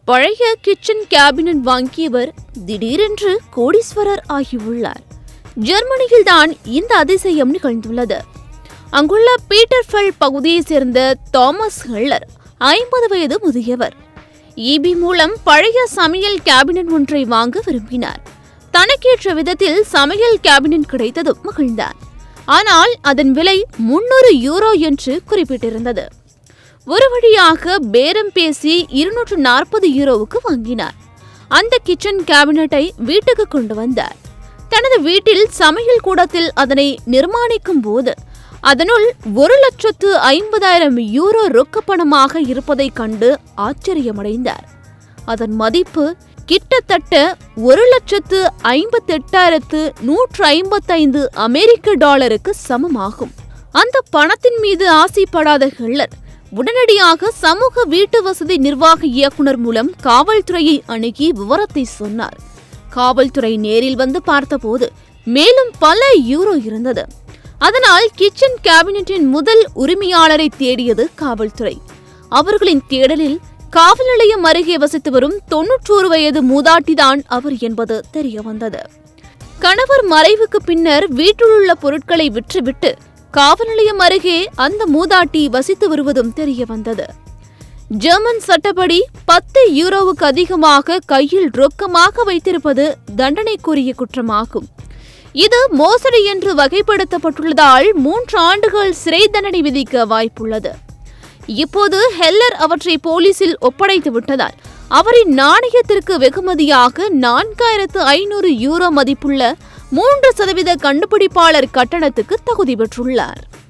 பழைய kitchen cabinet வாங்கியவர் திடீரென்று கோடீஸ்வரர் ஆகியுள்ளார் ஜெர்மனியில்தான் இந்த அதிசயம் நிகழ்ந்துள்ளது அங்குள்ள பீட்டர்ஃபெல் பகுதியைச் சேர்ந்த தாமஸ் ஹெல்லர் ஐம்பது வயது முதியவர் ஈபி மூலம் பழைய சமையல் கேபினட் ஒன்றை வாங்க விரும்பினார் தனக்கேற்ற விதத்தில் சமையல் கேபினட் கிடைத்ததும் மகிழ்ந்தார் ஆனால் அதன் விலை முன்னூறு யூரோ என்று குறிப்பிட்டிருந்தது ஒரு வழியாக பேரம் பேசி இருநூற்று நாற்பது யூரோவுக்கு வாங்கினார் அந்த கிச்சன் கேபினட்டை வீட்டுக்கு கொண்டு வந்தார் தனது வீட்டில் சமையல் கூடத்தில் அதனை நிர்மாணிக்கும் போது அதனுள் ஒரு லட்சத்து ஐம்பதாயிரம் யூரோ ரொக்கப்பணமாக இருப்பதைக் கண்டு ஆச்சரியமடைந்தார் அதன் மதிப்பு கிட்டத்தட்ட ஒரு லட்சத்து ஐம்பத்தெட்டாயிரத்து நூற்று ஐம்பத்தைந்து அமெரிக்க டாலருக்கு சமமாகும் அந்த பணத்தின் மீது ஆசைப்படாத ஹெல்லர் உடனடியாக சமூக வீட்டு வசதி நிர்வாக இயக்குனர் மூலம் காவல்துறையை அணுகி விவரத்தை சொன்னார் காவல்துறை நேரில் வந்து பார்த்தபோது மேலும் பல யூரோ இருந்தது அதனால் கிச்சன் கேபினட்டின் முதல் உரிமையாளரை தேடியது காவல்துறை அவர்களின் தேடலில் காவல் நிலையம் அருகே வசித்து வரும் தொன்னூற்றோரு வயது மூதாட்டிதான் அவர் என்பது தெரிய வந்தது கணவர் மறைவுக்கு பின்னர் வீட்டிலுள்ள பொருட்களை விற்றுவிட்டு காவல் நிலையம் அருகே அந்த மூதாட்டி வசித்து வருவதும் தெரிய வந்தது ஜெர்மன் சட்டப்படி பத்து யூரோவுக்கு அதிகமாக கையில் ரொக்கமாக வைத்திருப்பது தண்டனைக்குரிய குற்றமாகும் இது மோசடி என்று வகைப்படுத்தப்பட்டுள்ளதால் மூன்று ஆண்டுகள் சிறை தண்டனை விதிக்க வாய்ப்புள்ளது இப்போது ஹெல்லர் அவற்றை போலீசில் ஒப்படைத்து விட்டதால் அவரின் நாணயத்திற்கு வெகுமதியாக நான்காயிரத்து ஐநூறு யூரோ மதிப்புள்ள மூன்று சதவீத கண்டுபிடிப்பாளர் கட்டணத்துக்கு தகுதி பெற்றுள்ளார்